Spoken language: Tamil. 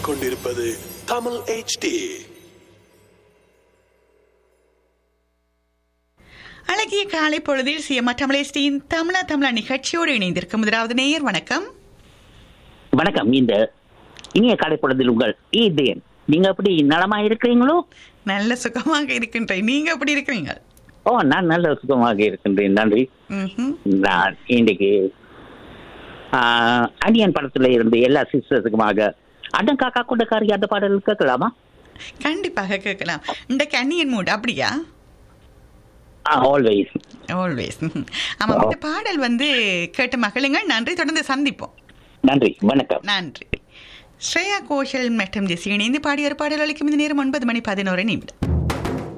கேட்டுக்கொண்டிருப்பது தமிழ் HD அழகிய காலை பொழுதில் சிஎம் தமிழேஸ்டியின் தமிழா தமிழா நிகழ்ச்சியோடு இணைந்திருக்கும் முதலாவது நேயர் வணக்கம் வணக்கம் இந்த இனிய காலை பொழுதில் உங்கள் ஈதேன் நீங்க எப்படி நலமா இருக்கிறீங்களோ நல்ல சுகமாக இருக்கின்றேன் நீங்க எப்படி இருக்கிறீங்க ஓ நான் நல்ல சுகமாக இருக்கின்றேன் நன்றி ம்ஹும். நான் இன்றைக்கு ஆஹ், அனியன் படத்துல இருந்து எல்லா சிஸ்டர்ஸுக்குமாக அண்ணன் காக்கா கொண்டக்காரி அந்த பாடல் கேட்கலாமா கண்டிப்பாக கேட்கலாம் இந்த கன்னியன் மூட் அப்படியா ஆல்வேஸ் ஆல்வேஸ் ஆமா இந்த பாடல் வந்து கேட்ட மகளுங்கள் நன்றி தொடர்ந்து சந்திப்போம் நன்றி வணக்கம் நன்றி ஸ்ரேயா கோஷல் மற்றும் ஜெசி இணைந்து பாடிய ஒரு பாடல் அளிக்கும் இந்த நேரம் ஒன்பது மணி பதினோரு நிமிடம்